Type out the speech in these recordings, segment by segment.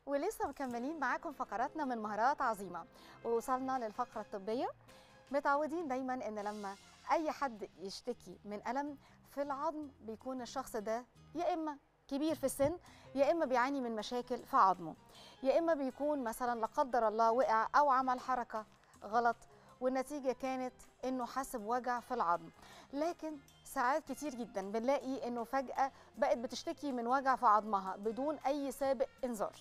ولسه مكملين معاكم فقراتنا من مهارات عظيمه ووصلنا للفقره الطبيه متعودين دايما ان لما اي حد يشتكي من الم في العظم بيكون الشخص ده يا اما كبير في السن يا اما بيعاني من مشاكل في عظمه يا اما بيكون مثلا لا قدر الله وقع او عمل حركه غلط والنتيجه كانت انه حس بوجع في العظم لكن ساعات كتير جدا بنلاقي انه فجاه بقت بتشتكي من وجع في عظمها بدون اي سابق انذار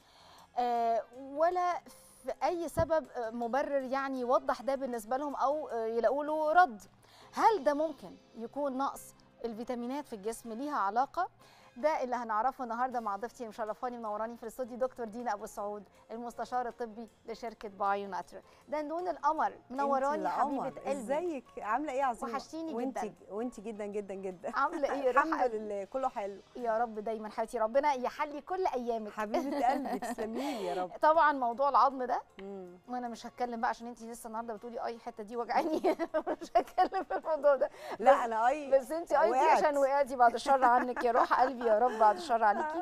آه ولا في اي سبب آه، مبرر يعني يوضح ده بالنسبه لهم او آه، يلاقوا له رد هل ده ممكن يكون نقص الفيتامينات في الجسم ليها علاقه ده اللي هنعرفه النهارده مع ضيفتي مشرفاني منوراني في الاستوديو دكتور دينا ابو سعود المستشار الطبي لشركه بايو ناتر ده نون القمر منوراني حبيبه قلبي ازيك عامله ايه يا عظيمه وحشتيني وانت جداً. وانت جدا جدا جدا عامله ايه روح الحمد قلبي. لله كله حلو يا رب دايما حبيبتي ربنا يحلي كل ايامك حبيبه قلبي تسلمي لي يا رب طبعا موضوع العظم ده مم. وانا مش هتكلم بقى عشان انت لسه النهارده بتقولي اي الحته دي وجعاني مش هتكلم في الموضوع ده لا انا اي بس انت اي دي وقعت. عشان وقعتي بعد الشر عنك يا روح قلبي يا رب بعد الشر عليكي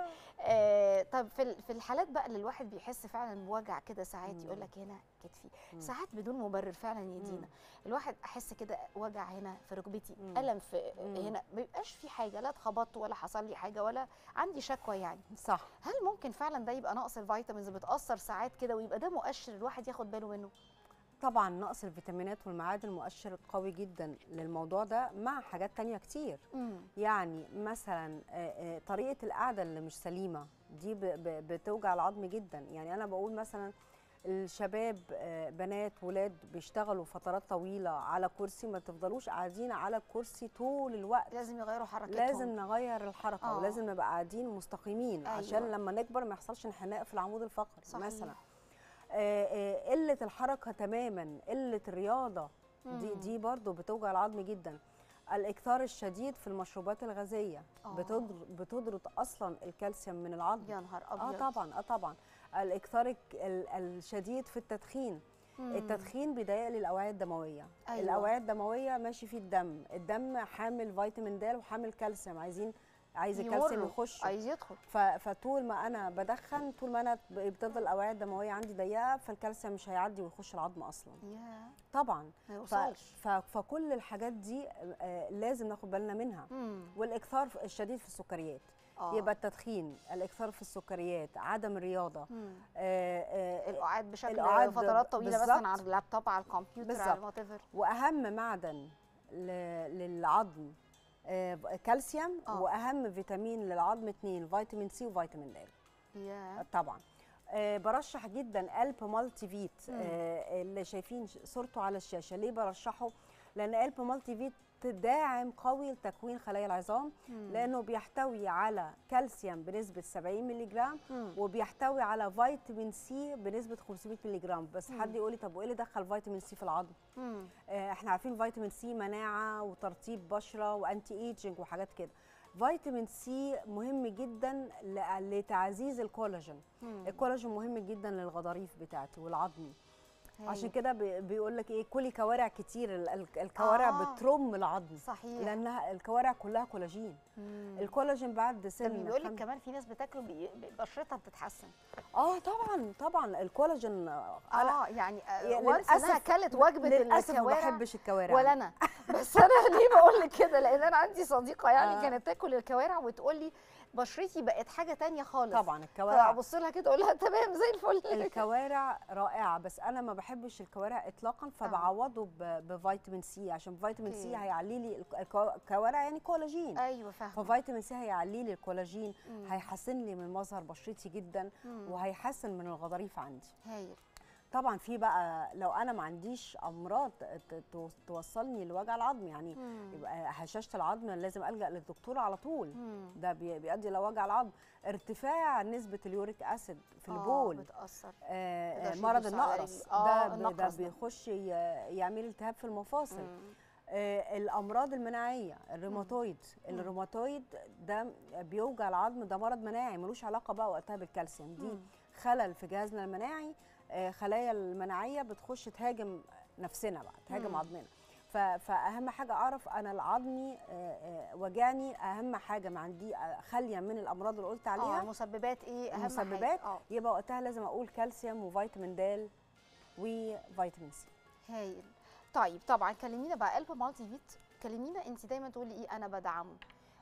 آه طب في ال- في الحالات بقى اللي الواحد بيحس فعلا بوجع كده ساعات مم. يقول لك هنا كتفي مم. ساعات بدون مبرر فعلا يدينا الواحد احس كده وجع هنا في ركبتي مم. الم في مم. هنا ما بيبقاش في حاجه لا اتخبطت ولا حصل لي حاجه ولا عندي شكوى يعني صح هل ممكن فعلا ده يبقى نقص الفيتامينز بتاثر ساعات كده ويبقى ده مؤشر الواحد ياخد باله منه طبعا نقص الفيتامينات والمعادن مؤشر قوي جدا للموضوع ده مع حاجات تانية كتير يعني مثلا آه، آه، طريقه القعده اللي مش سليمه دي ب- ب- بتوجع العظم جدا يعني انا بقول مثلا الشباب آه، بنات ولاد بيشتغلوا فترات طويله على كرسي ما تفضلوش قاعدين على الكرسي طول الوقت لازم يغيروا حركتهم لازم نغير الحركه آه. ولازم نبقى قاعدين مستقيمين أيوة. أيوة. عشان لما نكبر ما يحصلش انحناء في العمود الفقري صحيح. مثلا آه، آه، قله الحركه تماما قله الرياضه دي مم. دي برضو بتوجع العظم جدا الاكثار الشديد في المشروبات الغازيه آه. بتضر- بتضرب اصلا الكالسيوم من العظم يا نهار اه ابيض طبعا اه طبعا الاكثار الك- ال- الشديد في التدخين مم. التدخين بيضايق لي الاوعيه الدمويه أيوة. الاوعيه الدمويه ماشي فيه الدم الدم حامل فيتامين د وحامل كالسيوم عايزين عايز الكالسيوم يمروا. يخش عايز يدخل ف- فطول ما انا بدخن طول ما انا ب- بتفضل الاوعيه الدمويه عندي ضيقه فالكالسيوم مش هيعدي ويخش العظم اصلا يا طبعا ما ف... يوصلش ف... فكل الحاجات دي آه، لازم ناخد بالنا منها مم. والاكثار في- الشديد في السكريات آه. يبقى التدخين الاكثار في السكريات عدم الرياضه مم. آه، آه، القعاد بشكل القعاد فترات طويله بالظبط. مثلا على اللابتوب على الكمبيوتر على بالظبط. وات واهم معدن ل... للعظم آه، كالسيوم آه. واهم فيتامين للعظم اتنين فيتامين سي وفيتامين د يا طبعا آه، برشح جدا قلب مالتي فيت مم. آه، اللي شايفين ش- صورته على الشاشه ليه برشحه لان قلب مالتي فيت داعم قوي لتكوين خلايا العظام لانه بيحتوي على كالسيوم بنسبه 70 مللي جرام مم. وبيحتوي على فيتامين سي بنسبه 500 مللي جرام بس مم. حد يقول لي طب وايه اللي دخل فيتامين سي في العظم مم. آه، احنا عارفين فيتامين سي مناعه وترطيب بشره وانتي ايجنج وحاجات كده فيتامين سي مهم جدا ل- لتعزيز الكولاجين مم. الكولاجين مهم جدا للغضاريف بتاعتي والعظم هايل. عشان كده بي- بيقول لك ايه كلي كوارع كتير ال- ال- الكوارع آه. آه. بترم العظم صحيح لانها الكوارع كلها كولاجين مم. الكولاجين بعد طب سن بيقول لك خم- كمان في ناس بتاكله بي- بشرتها بتتحسن اه طبعا طبعا الكولاجين آه، انا اه يعني يعني وانس انها للأسف- كلت وجبه للاسف ما الكوارع بحبش الكوارع ولا انا بس انا ليه بقول لك كده لان انا عندي صديقه يعني آه. كانت تاكل الكوارع وتقول لي بشرتي بقت حاجه تانية خالص طبعا الكوارع فابص لها كده اقول لها تمام زي الفل الكوارع رائعه بس انا ما بحبش الكوارع اطلاقا فبعوضه ب- بفيتامين سي عشان فيتامين سي أوكي. هيعلي لي الك- الكو- الكوارع يعني كولاجين ايوه فاهمه ففيتامين سي هيعلي لي الكولاجين مم. هيحسن لي من مظهر بشرتي جدا مم. وهيحسن من الغضاريف عندي هايل طبعا في بقى لو انا ما عنديش امراض ت- تو- توصلني لوجع العظم يعني مم. يبقى هشاشه العظم لازم الجا للدكتور على طول مم. ده بي- بيؤدي لوجع العظم ارتفاع نسبه اليوريك اسيد في آه، البول بتاثر آه، ميقدرش مرض يدوس على النقرس ال- آه، ده ب- ده النقرس ده. بيخش ي- يعمل التهاب في المفاصل مم. آه، الامراض المناعيه الروماتويد الروماتويد ده بيوجع العظم ده مرض مناعي ملوش علاقه بقى وقتها بالكالسيوم دي مم. خلل في جهازنا المناعي آه، خلايا المناعيه بتخش تهاجم نفسنا بقى تهاجم مم. عظمنا ف- فاهم حاجه اعرف انا العظمي آه، آه، وجعني اهم حاجه ما عندي آه، خاليه من الامراض اللي قلت اه عليها مسببات ايه اهم المسببات حاجه اه يبقى وقتها لازم اقول كالسيوم وفيتامين د وفيتامين سي هايل طيب طبعا كلمينا بقى قلب مالتي فيت كلمينا انت دايما تقولي ايه انا بدعمه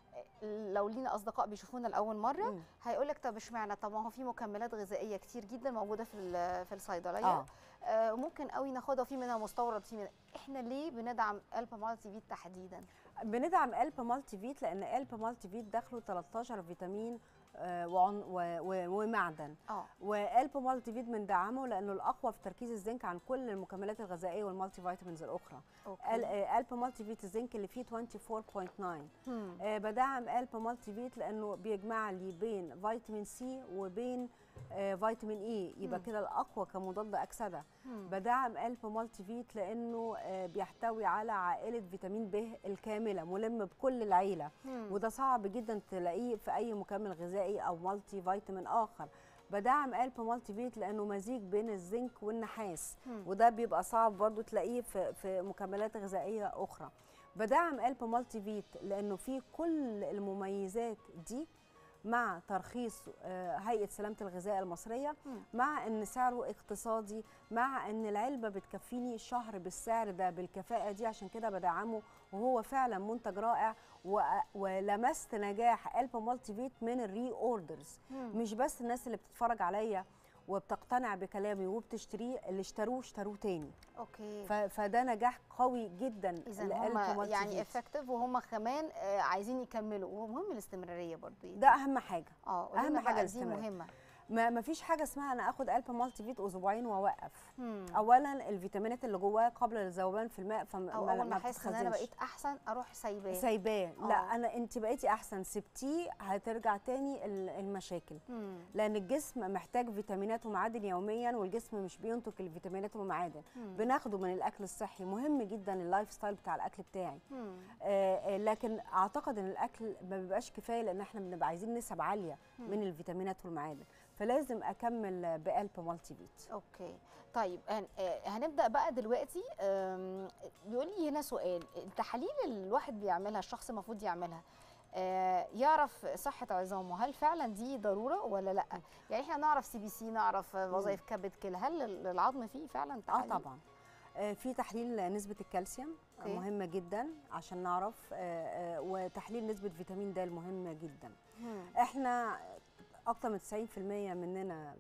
إيه، لو لينا اصدقاء بيشوفونا لاول مره مم. هيقول لك طب اشمعنى طب ما هو في مكملات غذائيه كتير جدا موجوده في ال- في الصيدليه اه آه ممكن قوي ناخدها وفي منها مستورد في منها احنا ليه بندعم قلب مالتي فيت تحديدا بندعم الب مالتي فيت لان الب مالتي فيت داخله 13 فيتامين آه، وعن- و- و- ومعدن اه والب مالتي فيت بندعمه لانه الاقوى في تركيز الزنك عن كل المكملات الغذائيه والمالتي فيتامينز الاخرى ال- اوكي آه، الب مالتي فيت الزنك اللي فيه 24.9 مم. آه، بدعم الب مالتي فيت لانه بيجمع لي بين فيتامين سي وبين آه، فيتامين اي يبقى مم. كده الاقوى كمضاد اكسده مم. بدعم الب مالتي فيت لانه آه، بيحتوي على عائله فيتامين ب الكامله ملم بكل العيله مم. وده صعب جدا تلاقيه في اي مكمل غذائي او مالتي فيتامين اخر بدعم الب مالتي فيت لانه مزيج بين الزنك والنحاس مم. وده بيبقى صعب برضو تلاقيه في, في مكملات غذائيه اخرى بدعم الب مالتي فيت لانه فيه كل المميزات دي مع ترخيص آه، هيئه سلامه الغذاء المصريه مم. مع ان سعره اقتصادي مع ان العلبه بتكفيني شهر بالسعر ده بالكفاءه دي عشان كده بدعمه وهو فعلا منتج رائع و- ولمست نجاح الب مالتي فيت من الري اوردرز مم. مش بس الناس اللي بتتفرج عليا وبتقتنع بكلامي وبتشتريه اللي اشتروه اشتروه تاني اوكي ف- فده نجاح قوي جدا اذا لقلب هم مالتي يعني فيت. افكتيف وهم كمان آه، عايزين يكملوا ومهم الاستمراريه برضو يعني. ده اهم حاجه اه أهم قولنا حاجة بقى دي الاستمرار. مهمه ما ما فيش حاجه اسمها انا اخد الب مالتي فيت اسبوعين واوقف مم. اولا الفيتامينات اللي جواه قبل الذوبان في الماء فما او ما- اول ما ما احس ان انا بتتخزنش. بقيت احسن اروح سايباه سايباه لا آه. انا انت بقيتي احسن سبتيه هترجع تاني ال- المشاكل مم. لان الجسم محتاج فيتامينات ومعادن يوميا والجسم مش بينتج الفيتامينات والمعادن مم. بناخده من الاكل الصحي مهم جدا اللايف ستايل بتاع الاكل بتاعي مم. آه آه، لكن اعتقد ان الاكل ما بيبقاش كفايه لان احنا بنبقى عايزين نسب عاليه مم. من الفيتامينات والمعادن فلازم اكمل بقلب مالتي فيت اوكي طيب هن... آه، هنبدا بقى دلوقتي آم، بيقول لي هنا سؤال التحاليل اللي الواحد بيعملها الشخص المفروض يعملها آه، يعرف صحه عظامه هل فعلا دي ضروره ولا لا يعني احنا نعرف سي بي سي نعرف آه، وظائف كبد كلى هل ال- العظم فيه فعلا اه تحاليل طبعا آه، في تحليل نسبة الكالسيوم أوكي. مهمة جدا عشان نعرف آه، آه، وتحليل نسبة فيتامين د مهمة جدا مم. احنا اكتر من 90% مننا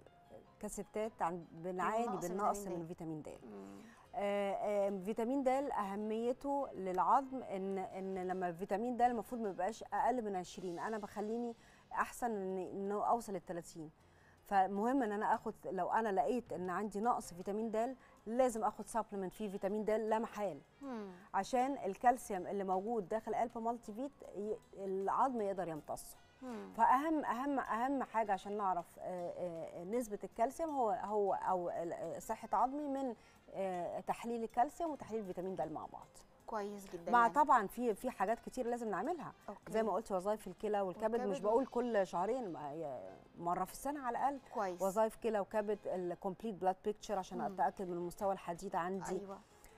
كستات عن بنعاني نقص بالنقص فيتامين د. من فيتامين د مم. آه، آه، فيتامين د اهميته للعظم ان ان لما الفيتامين د المفروض ما يبقاش اقل من 20 انا بخليني احسن ان انه اوصل ل 30 فمهم ان انا اخد لو انا لقيت ان عندي نقص فيتامين د لازم اخد سبلمنت فيه فيتامين د لا محال مم. عشان الكالسيوم اللي موجود داخل قلب مالتي فيت ي- العظم يقدر يمتصه مم. فاهم اهم اهم حاجه عشان نعرف آه، آه، نسبه الكالسيوم هو هو او ال- صحه عظمي من آه، تحليل الكالسيوم وتحليل فيتامين د مع بعض كويس جدا مع يعني. طبعا في في حاجات كتير لازم نعملها أوكي. زي ما قلت وظائف الكلى والكبد والكبد مش و- بقول كل شهرين ما- ي- مره في السنه على الاقل كويس وظائف كلى وكبد الكومبليت بلاد بيكتشر عشان مم. اتاكد من مستوى الحديد عندي ايوه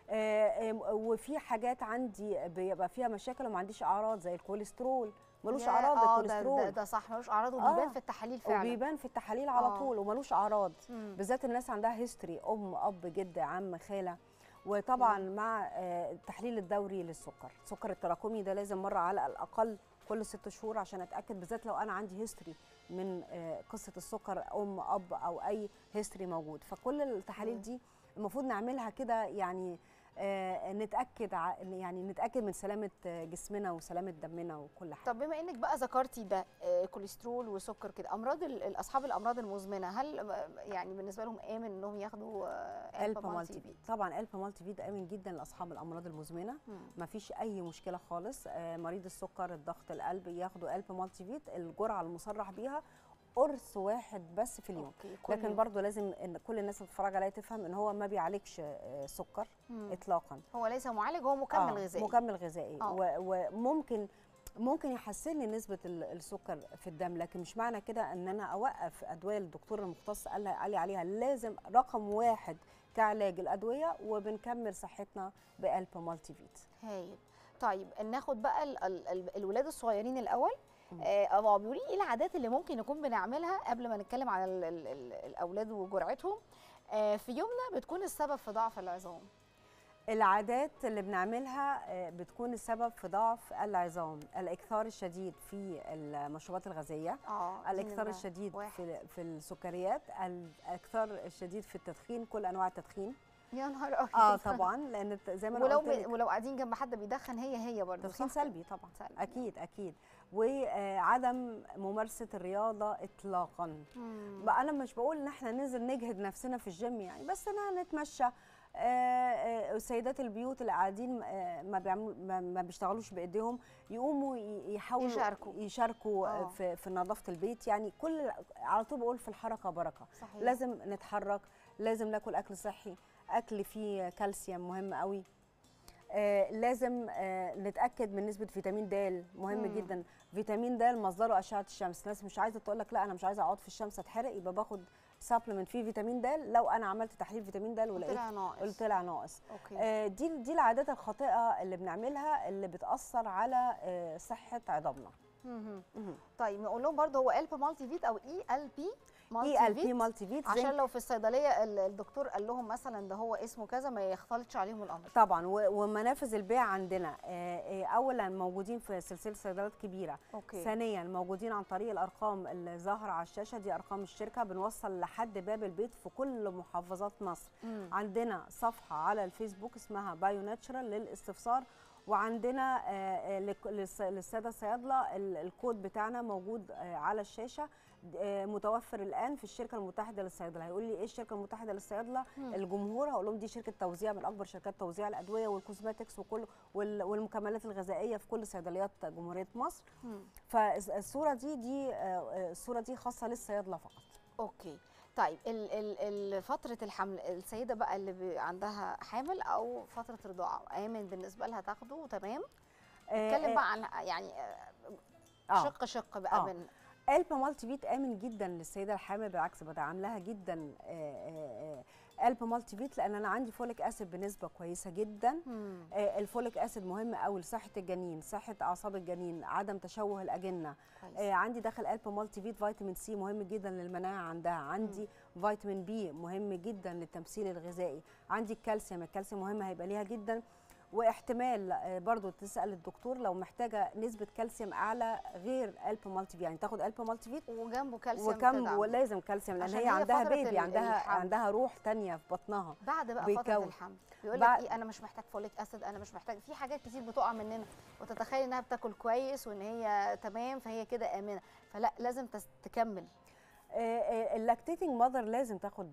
آه، آم، وفي حاجات عندي بيبقى فيها مشاكل وما عنديش اعراض زي الكوليسترول ملوش يا- اعراض آه، ده- الكوليسترول ده, ده صح ملوش اعراض وبيبان آه. في التحاليل فعلا وبيبان في التحاليل على آه. طول وملوش اعراض مم. بالذات الناس عندها هيستوري ام اب جد عم خاله وطبعا مع آه، التحليل الدوري للسكر السكر التراكمي ده لازم مره على الاقل كل ست شهور عشان اتاكد بالذات لو انا عندي هيستوري من آه، قصه السكر ام اب او اي هيستوري موجود فكل التحاليل مم. دي المفروض نعملها كده يعني آه، نتاكد ع- يعني نتاكد من سلامه آه، جسمنا وسلامه دمنا وكل حاجه طب بما انك بقى ذكرتي ده آه، كوليسترول وسكر كده امراض ال- ال- اصحاب الامراض المزمنه هل آه، يعني بالنسبه لهم امن انهم ياخدوا آه، الب ألبا مالتي فيت طبعا الب مالتي فيت امن جدا لاصحاب الامراض المزمنه مم. ما فيش اي مشكله خالص آه، مريض السكر الضغط القلب ياخدوا الب مالتي فيت الجرعه المصرح بيها قرص واحد بس في اليوم اوكي كل لكن يوم. برضو لازم ان كل الناس اللي بتتفرج عليا تفهم ان هو ما بيعالجش آه، سكر مم. اطلاقا هو ليس معالج هو مكمل آه، غذائي مكمل غذائي آه. و- وممكن ممكن يحسن لي نسبه ال- السكر في الدم لكن مش معنى كده ان انا اوقف ادويه الدكتور المختص قال قال لي عليها لازم رقم واحد كعلاج الادويه وبنكمل صحتنا بقلب مالتي فيت هايل طيب ناخد بقى ال ال ال الولاد الصغيرين الاول مم. آه أبو بيقولي ايه العادات اللي ممكن نكون بنعملها قبل ما نتكلم على ال ال ال الاولاد وجرعتهم آه في يومنا بتكون السبب في ضعف العظام العادات اللي بنعملها آه، بتكون السبب في ضعف العظام الاكثار الشديد في المشروبات الغازيه اه دي الاكثار نمرة الشديد واحد. في في السكريات الاكثار الشديد في التدخين كل انواع التدخين يا نهار ابيض اه طبعا لان الت- زي ما انا ولو قلت لك ولو قاعدين جنب حد بيدخن هي هي برضه تدخين صح؟ سلبي طبعا سلبي. اكيد اكيد وعدم ممارسه الرياضه اطلاقا مم. بقى انا مش بقول ان احنا ننزل نجهد نفسنا في الجيم يعني بس انا نتمشى آه، آه، سيدات البيوت اللي قاعدين آه، ما بيعملوا ما- ما بيشتغلوش بايديهم يقوموا ي- يحاولوا يشاركوا. يشاركوا آه. آه. في في نظافه البيت يعني كل على طول بقول في الحركه بركه صحيح لازم نتحرك لازم ناكل اكل صحي اكل فيه كالسيوم مهم قوي آه لازم آه نتاكد من نسبه فيتامين د مهم مم. مم. جدا فيتامين د مصدره اشعه الشمس ناس مش عايزه تقول لك لا انا مش عايزه اقعد في الشمس اتحرق يبقى باخد سبلمنت فيه فيتامين د لو انا عملت تحليل فيتامين د ولقيت طلع ناقص قلت طلع ناقص اوكي آه دي دي العادات الخاطئه اللي بنعملها اللي بتاثر على آه صحه عظامنا مهم. طيب نقول لهم برضه هو الب مالتي فيت او اي ال بي اي ال بي مالتي فيت عشان زنك لو في الصيدليه ال- الدكتور قال لهم مثلا ده هو اسمه كذا ما يختلطش عليهم الامر طبعا و- ومنافذ البيع عندنا آه، آه، اولا موجودين في سلسله صيدليات كبيره اوكي ثانيا موجودين عن طريق الارقام اللي ظاهره على الشاشه دي ارقام الشركه بنوصل لحد باب البيت في كل محافظات مصر مم. عندنا صفحه على الفيسبوك اسمها بايو ناتشرال للاستفسار وعندنا آه، آه، لك- للس- للساده الصيادله ال- الكود بتاعنا موجود آه، على الشاشه آه، متوفر الان في الشركه المتحده للصيادله هيقول لي ايه الشركه المتحده للصيادله مم. الجمهور هقول لهم دي شركه توزيع من اكبر شركات توزيع الادويه والكوزماتكس وكل وال- والمكملات الغذائيه في كل صيدليات جمهوريه مصر مم. فالصوره دي دي آه، آه، الصوره دي خاصه للصيادله فقط اوكي طيب ال ال ال فتره الحمل السيده بقى اللي بي- عندها حامل او فتره رضاعه امن بالنسبه لها تاخده وتمام آه، نتكلم آه، بقى عن يعني آه، آه. شق شق بقى آه. من قلب مالتي فيت امن جدا للسيده الحامل بالعكس بدعم لها جدا آه، آه، آه، قلب مالتي فيت لان انا عندي فوليك اسيد بنسبه كويسه جدا مم. آه، الفوليك اسيد مهم قوي لصحه الجنين صحه اعصاب الجنين عدم تشوه الاجنه كويس. آه، عندي داخل قلب مالتي فيت فيتامين سي مهم جدا للمناعه عندها عندي فيتامين بي مهم جدا للتمثيل الغذائي عندي الكالسيوم الكالسيوم مهم هيبقى ليها جدا واحتمال آه، برضو تسال الدكتور لو محتاجه نسبه كالسيوم اعلى غير قلب مالتي فيت يعني تاخد قلب مالتي فيت وجنبه كالسيوم وكم تدعم. ولازم كالسيوم لان عشان هي هي عندها فترة بيبي ال- عندها الحمل. عندها روح تانية في بطنها بعد بقى فتره بيكون. الحمل بيقول لك بعد- ايه انا مش محتاج فوليك اسيد انا مش محتاج في حاجات كتير بتقع مننا وتتخيل انها بتاكل كويس وان هي تمام فهي كده امنه فلا لازم تس- تكمل اللاكتيتنج ماذر لازم تاخد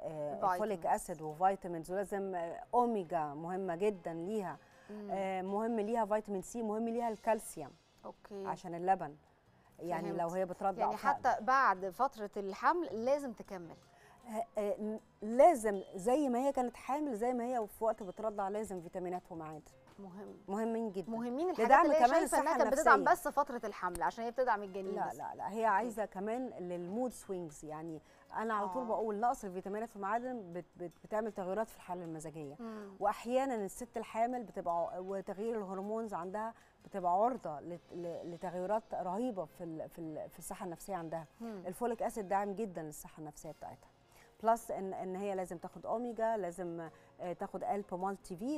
فوليك Vitamins. اسيد وفيتامينز ولازم آه، اوميجا مهمه جدا ليها مم. آه، مهم ليها فيتامين سي مهم ليها الكالسيوم اوكي عشان اللبن يعني فهمت. لو هي بترضع يعني ف- حتى بعد فتره الحمل لازم تكمل آه، آه، ن- لازم زي ما هي كانت حامل زي ما هي في وقت بترضع لازم فيتامينات ومعادن مهم مهمين جدا مهمين الحاجات لدعم اللي هي كمان شايفه انها الصحة كانت بتدعم النفسية. بس فتره الحمل عشان هي بتدعم الجنين لا بس لا لا هي عايزه كمان للمود سوينجز يعني انا على طول آه. بقول نقص الفيتامينات والمعادن بت بت بتعمل تغيرات في الحاله المزاجيه مم. واحيانا الست الحامل بتبقى ع- وتغيير الهرمونز عندها بتبقى عرضه لت- ل- لتغيرات رهيبه في ال في ال في الصحه النفسيه عندها مم. الفوليك اسيد داعم جدا للصحه النفسيه بتاعتها بلس ان ان هي لازم تاخد اوميجا لازم آه، تاخد الب مالتي فيت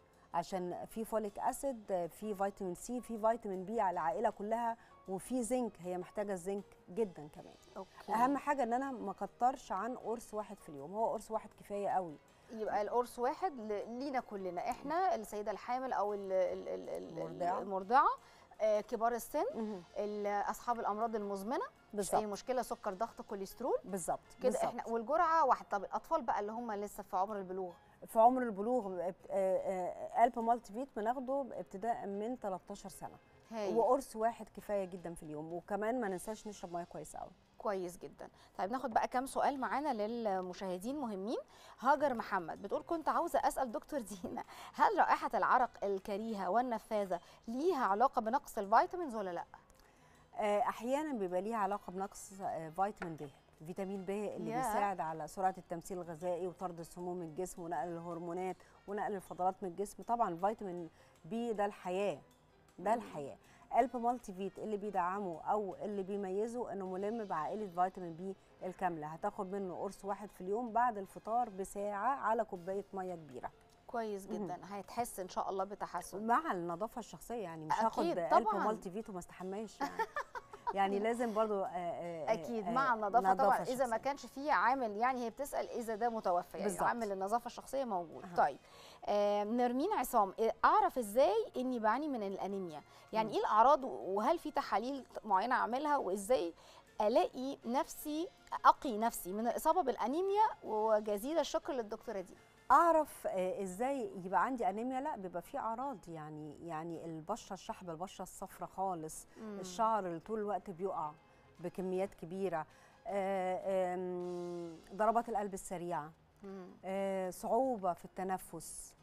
عشان في فوليك اسيد آه، في فيتامين سي في فيتامين بي على العائله كلها وفي زنك هي محتاجه الزنك جدا كمان اوكي اهم حاجه ان انا ما اكترش عن قرص واحد في اليوم هو قرص واحد كفايه قوي يبقى القرص واحد ل- لينا كلنا احنا السيده الحامل او ال- ال- ال- ال- المرضعة. المرضعه آه، كبار السن ال- اصحاب الامراض المزمنه مش اي بالظبط مشكله سكر ضغط كوليسترول بالظبط كده بالظبط. احنا والجرعه واحد طب الاطفال بقى اللي هم لسه في عمر البلوغ في عمر البلوغ ابت- آه، آه، قلب مالتي فيت بناخده ابتداء من 13 سنه هاي وقرص واحد كفايه جدا في اليوم وكمان ما ننساش نشرب ميه كويسه قوي كويس جدا طيب ناخد بقى كام سؤال معانا للمشاهدين مهمين هاجر محمد بتقول كنت عاوزه اسال دكتور دينا هل رائحه العرق الكريهه والنفاذه ليها علاقه بنقص الفيتامينز ولا لا آه، احيانا بيبقى ليها علاقه بنقص آه، فيتامين د فيتامين ب اللي ياه. بيساعد على سرعه التمثيل الغذائي وطرد السموم من الجسم ونقل الهرمونات ونقل الفضلات من الجسم طبعا فيتامين بي ده الحياه ده الحياه قلب مالتي فيت اللي بيدعمه او اللي بيميزه انه ملم بعائله فيتامين بي الكامله هتاخد منه قرص واحد في اليوم بعد الفطار بساعه على كوبايه ميه كبيره كويس جدا هيتحس ان شاء الله بتحسن مع النظافه الشخصيه يعني مش هاخد أكيد قلب طبعاً. مالتي فيت وما استحماش يعني يعني لازم برضو آه، آه، اكيد آه، مع النظافه طبعا اذا ما الشخصية. كانش فيه عامل يعني هي بتسال اذا ده متوفى يعني بالظبط. عامل النظافه الشخصيه موجود أها. طيب آه نرمين عصام آه، اعرف ازاي اني بعاني من الانيميا يعني مم. ايه الاعراض وهل في تحاليل معينه اعملها وازاي الاقي نفسي اقي نفسي من الاصابه بالانيميا وجزيل الشكر للدكتوره دي اعرف آه، ازاي يبقى عندي انيميا لا بيبقى في اعراض يعني يعني البشره الشحبه البشره الصفراء خالص مم. الشعر اللي طول الوقت بيقع بكميات كبيره آه، آم، ضربات القلب السريعه مم. آه، صعوبه في التنفس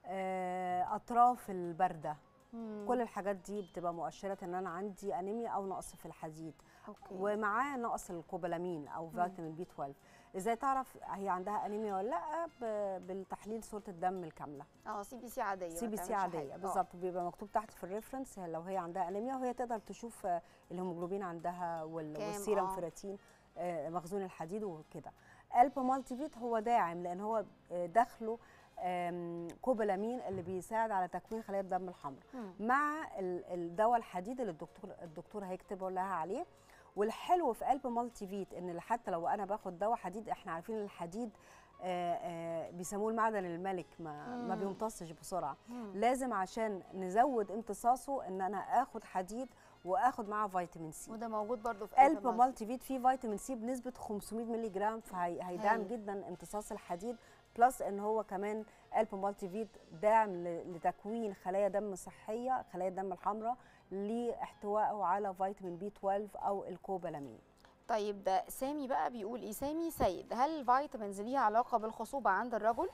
آه، اطراف البارده مم. كل الحاجات دي بتبقى مؤشرات ان انا عندي انيميا او نقص في الحديد اوكي ومعاه نقص الكوبالامين او فيتامين بي 12 ازاي تعرف هي عندها انيميا ولا لا ب- بالتحليل صوره الدم الكامله اه سي بي سي عاديه سي ما بي سي تعملش عاديه حاجة. آه. بالظبط بيبقى مكتوب تحت في الريفرنس لو هي عندها انيميا وهي تقدر تشوف آه، الهيموجلوبين عندها وال- كام؟ والسيرم آه. فيراتين آه، مخزون الحديد وكده قلب مالتي فيت هو داعم لان هو آه، داخله آم، كوبالامين اللي بيساعد على تكوين خلايا الدم الحمراء مم. مع ال- الدواء الحديد اللي الدكتور الدكتور هيكتبه لها عليه والحلو في قلب مالتي فيت ان حتى لو انا باخد دواء حديد احنا عارفين ان الحديد آه، آه، بيسموه المعدن الملك ما ما مم. بيمتصش بسرعه مم. لازم عشان نزود امتصاصه ان انا اخد حديد واخد معاه فيتامين سي وده موجود برضو في قلب مالتي. مالتي فيت فيه فيتامين سي بنسبه 500 مللي جرام فهيدعم هايل. جدا امتصاص الحديد بلس ان هو كمان قلب مالتي فيت داعم ل- لتكوين خلايا دم صحيه خلايا الدم الحمراء لاحتوائه على فيتامين بي 12 او الكوبالامين طيب ده سامي بقى بيقول ايه سامي سيد هل الفيتامينز ليها علاقه بالخصوبه عند الرجل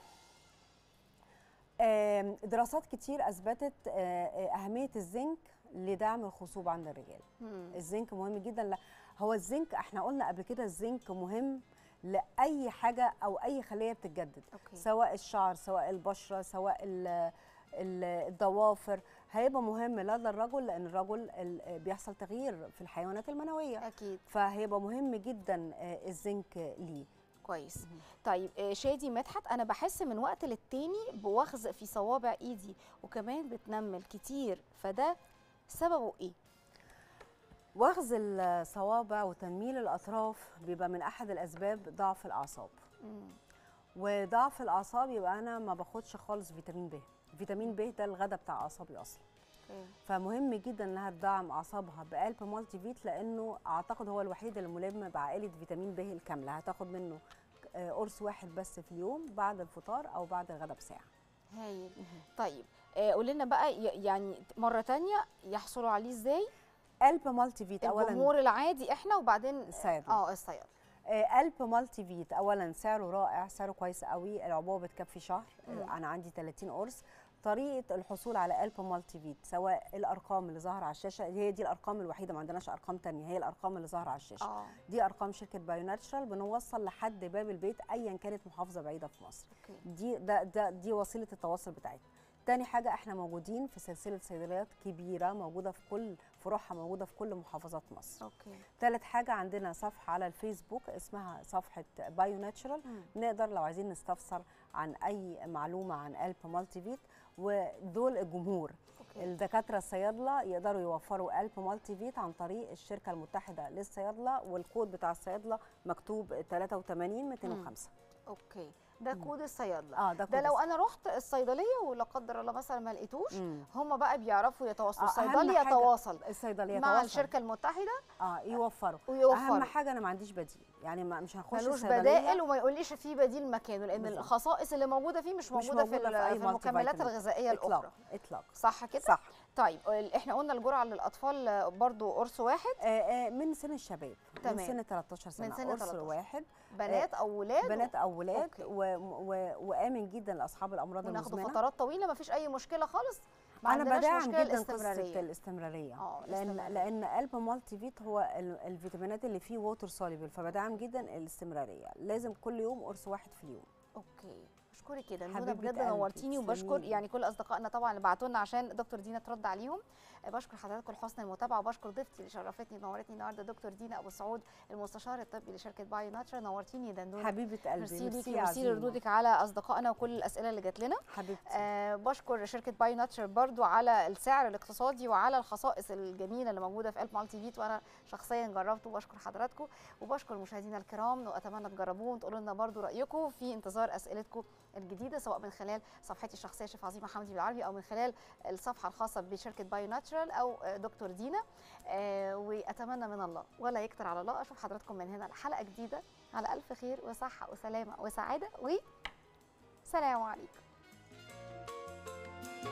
آم، دراسات كتير اثبتت آه، آه، اهميه الزنك لدعم الخصوبه عند الرجال مم. الزنك مهم جدا لا هو الزنك احنا قلنا قبل كده الزنك مهم لاي حاجه او اي خليه بتتجدد اوكي سواء الشعر سواء البشره سواء ال- ال- الضوافر هيبقى مهم لدى الرجل لان الرجل ال- بيحصل تغيير في الحيوانات المنويه اكيد فهيبقى مهم جدا آه، الزنك ليه كويس طيب آه، شادي مدحت انا بحس من وقت للتاني بوخز في صوابع ايدي وكمان بتنمل كتير فده سببه ايه وخز الصوابع وتنميل الاطراف بيبقى من احد الاسباب ضعف الاعصاب مم. وضعف الاعصاب يبقى انا ما باخدش خالص فيتامين ب فيتامين ب ده الغداء بتاع اعصابي اصلا اوكي فمهم جدا انها تدعم اعصابها بقلب مالتي فيت لانه اعتقد هو الوحيد الملم بعائله فيتامين ب الكامله هتاخد منه آه، قرص واحد بس في اليوم بعد الفطار او بعد الغداء بساعه هايل طيب آه، قول لنا بقى ي- يعني مره تانية يحصلوا عليه ازاي قلب مالتي فيت اولا الجمهور العادي احنا وبعدين الصيادله اه الصيادله آه، قلب مالتي فيت اولا سعره رائع سعره كويس قوي العبوه بتكفي شهر آه، مم. انا عندي 30 قرص طريقه الحصول على قلب مالتي فيت سواء الارقام اللي ظاهره على الشاشه هي دي الارقام الوحيده ما عندناش ارقام تانية هي الارقام اللي ظاهره على الشاشه اه دي ارقام شركه بايو ناتشرال بنوصل لحد باب البيت ايا كانت محافظه بعيده في مصر اوكي دي ده ده دي وسيله التواصل بتاعتنا تاني حاجة احنا موجودين في سلسلة صيدليات كبيرة موجودة في كل فروعها موجودة في كل محافظات مصر. اوكي تالت حاجة عندنا صفحة على الفيسبوك اسمها صفحة بايو ناتشرال مم. نقدر لو عايزين نستفسر عن أي معلومة عن قلب مالتي فيت ودول الجمهور اوكي الدكاترة الصيادلة يقدروا يوفروا قلب مالتي فيت عن طريق الشركة المتحدة للصيادلة والكود بتاع الصيادلة مكتوب 83 205 اوكي ده كود الصيادله اه ده ده كود لو انا رحت الصيدليه ولا قدر الله مثلا ما لقيتوش مم. هم بقى بيعرفوا يتواصلوا آه، أهم الصيدلي حاجة يتواصل الصيدلية مع تواصل. الشركه المتحده اه يوفروا ويوفروا اهم حاجه انا ما عنديش بديل يعني ما مش هنخش ملوش الصيدلية بدائل وما يقوليش في بديل مكانه لان بالظبط. الخصائص اللي موجوده فيه مش مش موجوده, في, موجودة ال- في أي في مالتي المكملات فيتامين. الغذائيه الاخرى اطلاق اطلاق صح كده صح طيب ال- احنا قلنا الجرعه للاطفال برضو قرص واحد آه آه من سن الشباب تمام. من سن 13 سنه من سن قرص 13. واحد بنات او ولاد بنات او ولاد أوكي. و... و... وامن جدا لاصحاب الامراض وناخده المزمنه فترات طويله ما فيش اي مشكله خالص ما انا عندناش بدعم مشكلة جدا قصه الاستمرارية. الاستمراريه اه لان الاستمرارية. لان قلب مالتي فيت هو ال- الفيتامينات اللي فيه ووتر سوليبل فبدعم جدا الاستمراريه لازم كل يوم قرص واحد في اليوم اوكي بشكرك كده منى حبيبة بجد قلبي، نورتيني وبشكر تسلميلي. يعني كل اصدقائنا طبعا اللي بعتوا لنا عشان دكتور دينا ترد عليهم آه، بشكر حضراتكم لحسن المتابعه وبشكر ضيفتي اللي شرفتني ونورتني النهارده دكتور دينا ابو سعود المستشار الطبي لشركه بايو ناتشر نورتيني يا دندونه حبيبه قلبي ميرسي ميرسي ليكي يا وميرسي عزيمة. لردودك على اصدقائنا وكل الاسئله اللي جات لنا حبيبتي آه بشكر شركه باي ناتشر برضو على السعر الاقتصادي وعلى الخصائص الجميله اللي موجوده في قلب مالتي فيت وانا شخصيا جربته وبشكر حضراتكم وبشكر مشاهدينا الكرام واتمنى تجربوه وتقولوا لنا برضو رايكم في انتظار اسئلتكم الجديده سواء من خلال صفحتي الشخصيه شيف عظيمه حمدي بالعربي او من خلال الصفحه الخاصه بشركه بايو ناتشرال او آه، دكتور دينا آه واتمنى من الله ولا يكتر على الله اشوف حضراتكم من هنا لحلقه جديده على الف خير وصحه وسلامه وسعاده وسلام عليكم